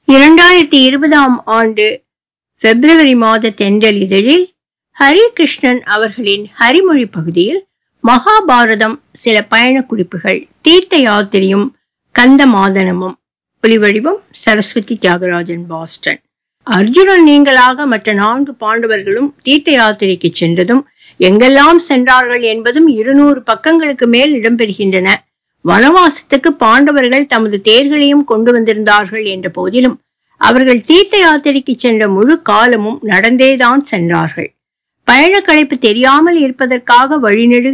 இரண்டாயிரத்தி இருபதாம் ஆண்டு பிப்ரவரி மாத தென்றல் இதழில் ஹரிகிருஷ்ணன் அவர்களின் ஹரிமொழி பகுதியில் மகாபாரதம் சில பயண குறிப்புகள் தீர்த்த யாத்திரையும் கந்த மாதனமும் ஒலிவடிவம் சரஸ்வதி தியாகராஜன் பாஸ்டன் அர்ஜுனன் நீங்களாக மற்ற நான்கு பாண்டவர்களும் தீர்த்த யாத்திரைக்கு சென்றதும் எங்கெல்லாம் சென்றார்கள் என்பதும் இருநூறு பக்கங்களுக்கு மேல் இடம்பெறுகின்றன வனவாசத்துக்கு பாண்டவர்கள் தமது தேர்களையும் கொண்டு வந்திருந்தார்கள் என்ற போதிலும் அவர்கள் தீர்த்த யாத்திரைக்கு சென்ற முழு காலமும் நடந்தேதான் சென்றார்கள் பயண களைப்பு தெரியாமல் இருப்பதற்காக வழிநெடுக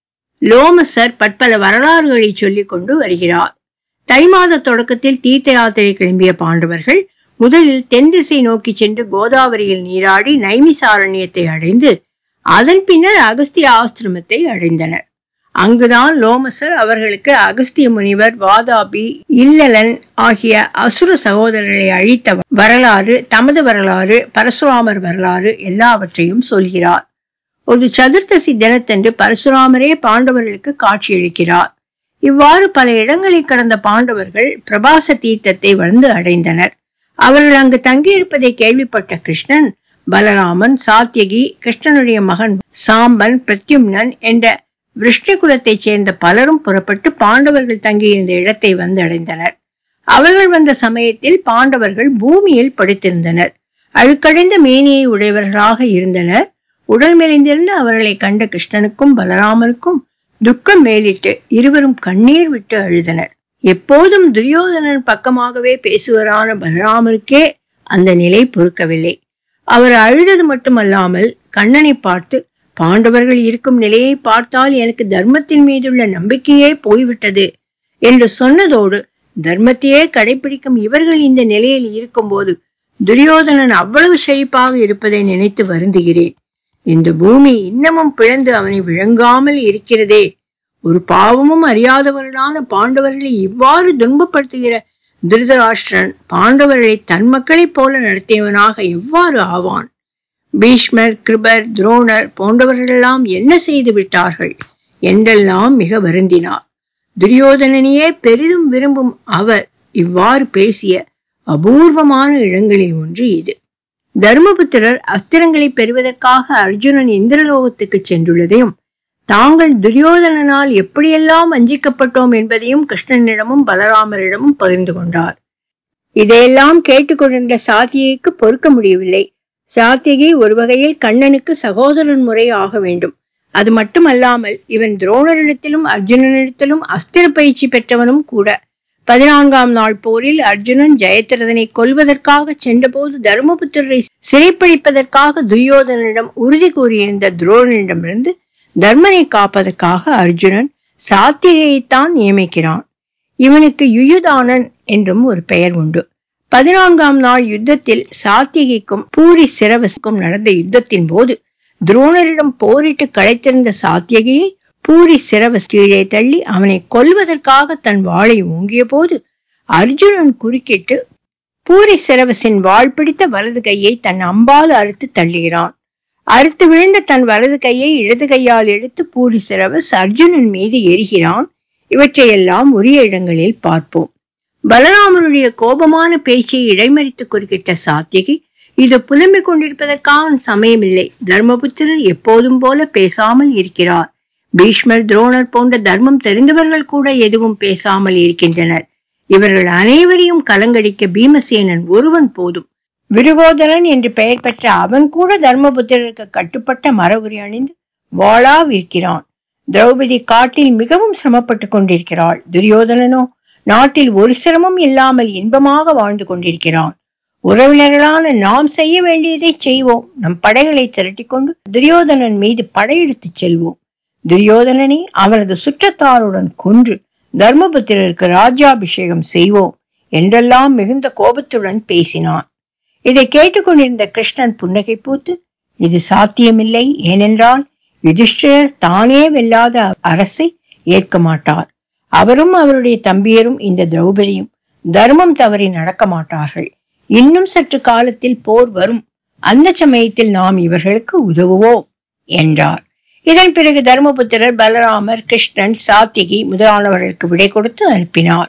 லோமசர் பற்பல வரலாறுகளை சொல்லிக் கொண்டு வருகிறார் தை மாத தொடக்கத்தில் தீர்த்த யாத்திரை கிளம்பிய பாண்டவர்கள் முதலில் தென் திசை நோக்கி சென்று கோதாவரியில் நீராடி நைமிசாரண்யத்தை அடைந்து அதன் பின்னர் அகஸ்திய ஆசிரமத்தை அடைந்தனர் அங்குதான் லோமசர் அவர்களுக்கு அகஸ்திய முனிவர் வாதாபி இல்லலன் ஆகிய அசுர சகோதரர்களை அழித்த வரலாறு தமது வரலாறு பரசுராமர் வரலாறு எல்லாவற்றையும் சொல்கிறார் ஒரு சதுர்த்தசி தினத்தன்று பரசுராமரே பாண்டவர்களுக்கு காட்சியளிக்கிறார் இவ்வாறு பல இடங்களை கடந்த பாண்டவர்கள் பிரபாச தீர்த்தத்தை வந்து அடைந்தனர் அவர்கள் அங்கு தங்கியிருப்பதை கேள்விப்பட்ட கிருஷ்ணன் பலராமன் சாத்தியகி கிருஷ்ணனுடைய மகன் சாம்பன் பிரத்யும்னன் என்ற விருஷ்ணி குலத்தைச் சேர்ந்த பலரும் புறப்பட்டு பாண்டவர்கள் தங்கியிருந்த இடத்தை வந்து அடைந்தனர் அவர்கள் வந்த சமயத்தில் பாண்டவர்கள் பூமியில் படுத்திருந்தனர் அழுக்கடைந்த மேனியை உடையவர்களாக இருந்தனர் உடல் மெலிந்திருந்த அவர்களை கண்ட கிருஷ்ணனுக்கும் பலராமனுக்கும் துக்கம் மேலிட்டு இருவரும் கண்ணீர் விட்டு அழுதனர் எப்போதும் துரியோதனன் பக்கமாகவே பேசுவரான பலராமருக்கே அந்த நிலை பொறுக்கவில்லை அவர் அழுதது மட்டுமல்லாமல் கண்ணனை பார்த்து பாண்டவர்கள் இருக்கும் நிலையை பார்த்தால் எனக்கு தர்மத்தின் மீதுள்ள நம்பிக்கையே போய்விட்டது என்று சொன்னதோடு தர்மத்தையே கடைபிடிக்கும் இவர்கள் இந்த நிலையில் இருக்கும்போது துரியோதனன் அவ்வளவு செழிப்பாக இருப்பதை நினைத்து வருந்துகிறேன் இந்த பூமி இன்னமும் பிளந்து அவனை விளங்காமல் இருக்கிறதே ஒரு பாவமும் அறியாதவர்களான பாண்டவர்களை இவ்வாறு துன்பப்படுத்துகிற திருதராஷ்டிரன் பாண்டவர்களை தன் மக்களைப் போல நடத்தியவனாக எவ்வாறு ஆவான் பீஷ்மர் கிருபர் துரோணர் போன்றவர்களெல்லாம் என்ன செய்து விட்டார்கள் என்றெல்லாம் மிக வருந்தினார் துரியோதனனையே பெரிதும் விரும்பும் அவர் இவ்வாறு பேசிய அபூர்வமான இடங்களில் ஒன்று இது தர்மபுத்திரர் அஸ்திரங்களை பெறுவதற்காக அர்ஜுனன் இந்திரலோகத்துக்கு சென்றுள்ளதையும் தாங்கள் துரியோதனனால் எப்படியெல்லாம் வஞ்சிக்கப்பட்டோம் என்பதையும் கிருஷ்ணனிடமும் பலராமரிடமும் பகிர்ந்து கொண்டார் இதையெல்லாம் கேட்டுக்கொண்டிருந்த சாத்தியைக்கு பொறுக்க முடியவில்லை சாத்தியகி ஒரு வகையில் கண்ணனுக்கு சகோதரன் முறை ஆக வேண்டும் அது மட்டுமல்லாமல் இவன் துரோணரிடத்திலும் அர்ஜுனனிடத்திலும் அஸ்திர பயிற்சி பெற்றவனும் கூட பதினான்காம் நாள் போரில் அர்ஜுனன் ஜெயத்திரதனை கொல்வதற்காக சென்றபோது தர்மபுத்திரரை சிறைப்பழிப்பதற்காக துரியோதனிடம் உறுதி கூறியிருந்த துரோணனிடமிருந்து தர்மனை காப்பதற்காக அர்ஜுனன் சாத்தியைத்தான் நியமிக்கிறான் இவனுக்கு யுயுதானன் என்றும் ஒரு பெயர் உண்டு பதினான்காம் நாள் யுத்தத்தில் சாத்தியகிக்கும் பூரி சிரவசுக்கும் நடந்த யுத்தத்தின் போது துரோணரிடம் போரிட்டு களைத்திருந்த சாத்தியகியை பூரி சிரவஸ் கீழே தள்ளி அவனை கொல்வதற்காக தன் வாளை ஓங்கிய போது அர்ஜுனன் குறுக்கிட்டு பூரி சிரவசின் வாள் பிடித்த வலது கையை தன் அம்பால் அறுத்து தள்ளுகிறான் அறுத்து விழுந்த தன் வலது கையை இடது கையால் எடுத்து பூரி சிரவஸ் அர்ஜுனன் மீது எரிகிறான் இவற்றையெல்லாம் உரிய இடங்களில் பார்ப்போம் பலராமனுடைய கோபமான பேச்சை இடைமறித்து குறுக்கிட்ட சாத்தியகி இது புலம்பிக் கொண்டிருப்பதற்கான சமயமில்லை தர்மபுத்திரர் எப்போதும் போல பேசாமல் இருக்கிறார் பீஷ்மர் துரோணர் போன்ற தர்மம் தெரிந்தவர்கள் கூட எதுவும் பேசாமல் இருக்கின்றனர் இவர்கள் அனைவரையும் கலங்கடிக்க பீமசேனன் ஒருவன் போதும் விருகோதரன் என்று பெயர் பெற்ற அவன் கூட தர்மபுத்திரருக்கு கட்டுப்பட்ட மரபுரி அணிந்து வாளா விற்கிறான் திரௌபதி காட்டில் மிகவும் சிரமப்பட்டு கொண்டிருக்கிறாள் துரியோதனனோ நாட்டில் ஒரு சிரமம் இல்லாமல் இன்பமாக வாழ்ந்து கொண்டிருக்கிறான் உறவினர்களான நாம் செய்ய வேண்டியதை செய்வோம் நம் படைகளை திரட்டிக் கொண்டு துரியோதனன் மீது படையெடுத்துச் செல்வோம் துரியோதனனை அவரது சுற்றத்தாருடன் கொன்று தர்மபுத்திரருக்கு ராஜ்யாபிஷேகம் செய்வோம் என்றெல்லாம் மிகுந்த கோபத்துடன் பேசினான் இதை கேட்டுக்கொண்டிருந்த கிருஷ்ணன் புன்னகை பூத்து இது சாத்தியமில்லை ஏனென்றால் யுதிஷ்டிரர் தானே வெல்லாத அரசை ஏற்க மாட்டார் அவரும் அவருடைய தம்பியரும் இந்த திரௌபதியும் தர்மம் தவறி நடக்க மாட்டார்கள் இன்னும் சற்று காலத்தில் போர் வரும் அந்த சமயத்தில் நாம் இவர்களுக்கு உதவுவோம் என்றார் இதன் பிறகு தர்மபுத்திரர் பலராமர் கிருஷ்ணன் சாத்திகி முதலானவர்களுக்கு விடை கொடுத்து அனுப்பினார்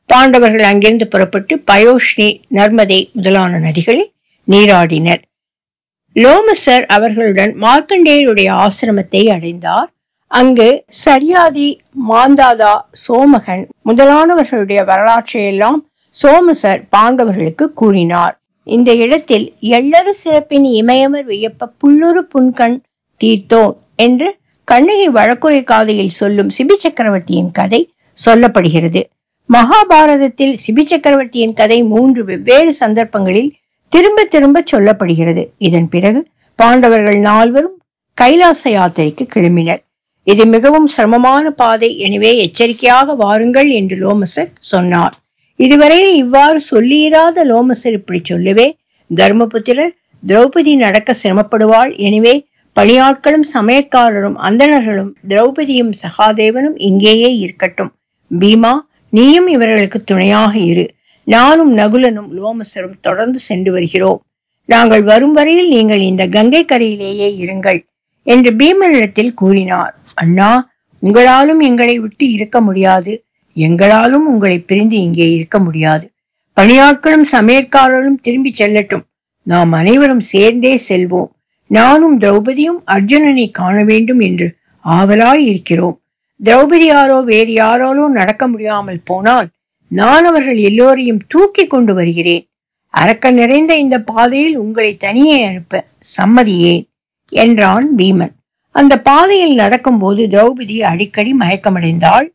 பாண்டவர்கள் அங்கிருந்து புறப்பட்டு பயோஷ்னி நர்மதை முதலான நதிகளில் நீராடினர் லோமசர் அவர்களுடன் மார்க்கண்டேயருடைய ஆசிரமத்தை அடைந்தார் அங்கு சரியாதி மாந்தாதா சோமகன் முதலானவர்களுடைய வரலாற்றையெல்லாம் சோமசர் பாண்டவர்களுக்கு கூறினார் இந்த இடத்தில் எள்ளறு சிறப்பின் இமயமர் வியப்ப புல்லுரு புன்கண் தீர்த்தோன் என்று கண்ணகி வழக்குரை காதையில் சொல்லும் சிபி சக்கரவர்த்தியின் கதை சொல்லப்படுகிறது மகாபாரதத்தில் சிபி சக்கரவர்த்தியின் கதை மூன்று வெவ்வேறு சந்தர்ப்பங்களில் திரும்ப திரும்ப சொல்லப்படுகிறது இதன் பிறகு பாண்டவர்கள் நால்வரும் கைலாச யாத்திரைக்கு கிளம்பினர் இது மிகவும் சிரமமான பாதை எனவே எச்சரிக்கையாக வாருங்கள் என்று லோமசர் சொன்னார் இதுவரையில் இவ்வாறு சொல்லியிராத லோமசர் இப்படி சொல்லவே தர்மபுத்திரர் திரௌபதி நடக்க சிரமப்படுவாள் எனவே பணியாட்களும் சமயக்காரரும் அந்தணர்களும் திரௌபதியும் சகாதேவனும் இங்கேயே இருக்கட்டும் பீமா நீயும் இவர்களுக்கு துணையாக இரு நானும் நகுலனும் லோமசரும் தொடர்ந்து சென்று வருகிறோம் நாங்கள் வரும் வரையில் நீங்கள் இந்த கங்கை கரையிலேயே இருங்கள் என்று பீமனிடத்தில் கூறினார் அண்ணா உங்களாலும் எங்களை விட்டு இருக்க முடியாது எங்களாலும் உங்களை பிரிந்து இங்கே இருக்க முடியாது பணியாட்களும் சமையற்காரரும் திரும்பி செல்லட்டும் நாம் அனைவரும் சேர்ந்தே செல்வோம் நானும் திரௌபதியும் அர்ஜுனனை காண வேண்டும் என்று ஆவலாய் இருக்கிறோம் திரௌபதி யாரோ வேறு யாராலோ நடக்க முடியாமல் போனால் நான் அவர்கள் எல்லோரையும் தூக்கி கொண்டு வருகிறேன் அரக்க நிறைந்த இந்த பாதையில் உங்களை தனியே அனுப்ப சம்மதியேன் என்றான் பீமன் அந்த பாதையில் நடக்கும்போது திரௌபதி அடிக்கடி மயக்கமடைந்தாள்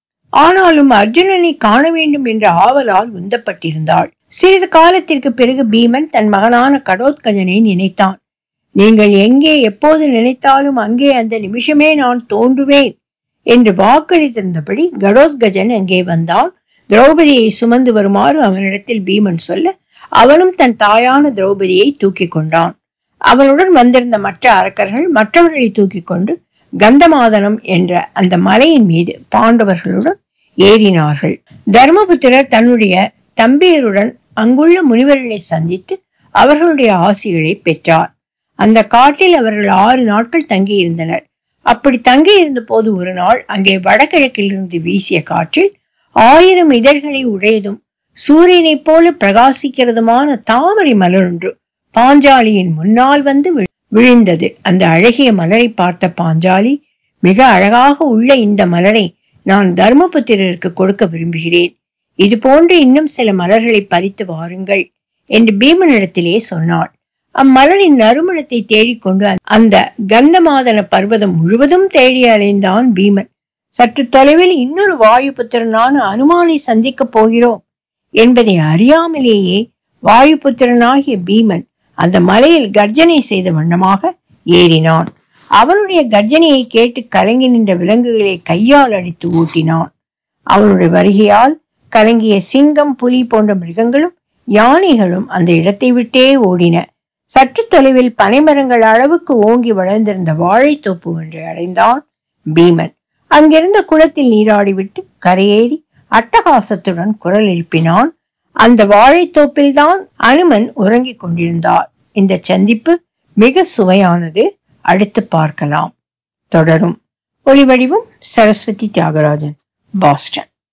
ஆனாலும் அர்ஜுனனை காண வேண்டும் என்ற ஆவலால் உந்தப்பட்டிருந்தாள் சிறிது காலத்திற்கு பிறகு பீமன் தன் மகனான கடோத்கஜனை நினைத்தான் நீங்கள் எங்கே எப்போது நினைத்தாலும் அங்கே அந்த நிமிஷமே நான் தோன்றுவேன் என்று வாக்களித்திருந்தபடி கடோத்கஜன் அங்கே வந்தான் திரௌபதியை சுமந்து வருமாறு அவனிடத்தில் பீமன் சொல்ல அவனும் தன் தாயான திரௌபதியை தூக்கி கொண்டான் அவனுடன் வந்திருந்த மற்ற அரக்கர்கள் மற்றவர்களை தூக்கி கொண்டு கந்தமாதனம் என்ற அந்த மலையின் மீது பாண்டவர்களுடன் ஏறினார்கள் தர்மபுத்திரர் தன்னுடைய தம்பியருடன் அங்குள்ள முனிவர்களை சந்தித்து அவர்களுடைய ஆசிகளை பெற்றார் அந்த காட்டில் அவர்கள் ஆறு நாட்கள் தங்கியிருந்தனர் அப்படி தங்கியிருந்த போது ஒரு நாள் அங்கே வடகிழக்கிலிருந்து வீசிய காற்றில் ஆயிரம் இதழ்களை உடையதும் சூரியனைப் போல பிரகாசிக்கிறதுமான தாமரை மலரொன்று பாஞ்சாலியின் முன்னால் வந்து விழுந்தது அந்த அழகிய மலரை பார்த்த பாஞ்சாலி மிக அழகாக உள்ள இந்த மலரை நான் தர்மபுத்திரருக்கு கொடுக்க விரும்புகிறேன் இது போன்று இன்னும் சில மலர்களை பறித்து வாருங்கள் என்று பீமனிடத்திலே சொன்னாள் அம்மலரின் நறுமணத்தை தேடிக்கொண்டு அந்த கந்தமாதன பர்வதம் முழுவதும் தேடி அலைந்தான் பீமன் சற்று தொலைவில் இன்னொரு வாயுபுத்திரனான அனுமானை சந்திக்கப் போகிறோம் என்பதை அறியாமலேயே வாயுபுத்திரனாகிய பீமன் அந்த மலையில் கர்ஜனை செய்த வண்ணமாக ஏறினான் அவனுடைய கர்ஜனையை கேட்டு கலங்கி நின்ற விலங்குகளை கையால் அடித்து ஊட்டினான் அவனுடைய வருகையால் கலங்கிய சிங்கம் புலி போன்ற மிருகங்களும் யானைகளும் அந்த இடத்தை விட்டே ஓடின சற்று தொலைவில் பனைமரங்கள் அளவுக்கு ஓங்கி வளர்ந்திருந்த வாழைத்தோப்பு ஒன்றை அடைந்தான் பீமன் அங்கிருந்த குளத்தில் நீராடிவிட்டு கரையேறி அட்டகாசத்துடன் குரல் எழுப்பினான் அந்த வாழைத்தோப்பில்தான் அனுமன் உறங்கிக் கொண்டிருந்தார் இந்த சந்திப்பு மிக சுவையானது அடுத்து பார்க்கலாம் தொடரும் ஒளிவடிவம் சரஸ்வதி தியாகராஜன் பாஸ்டன்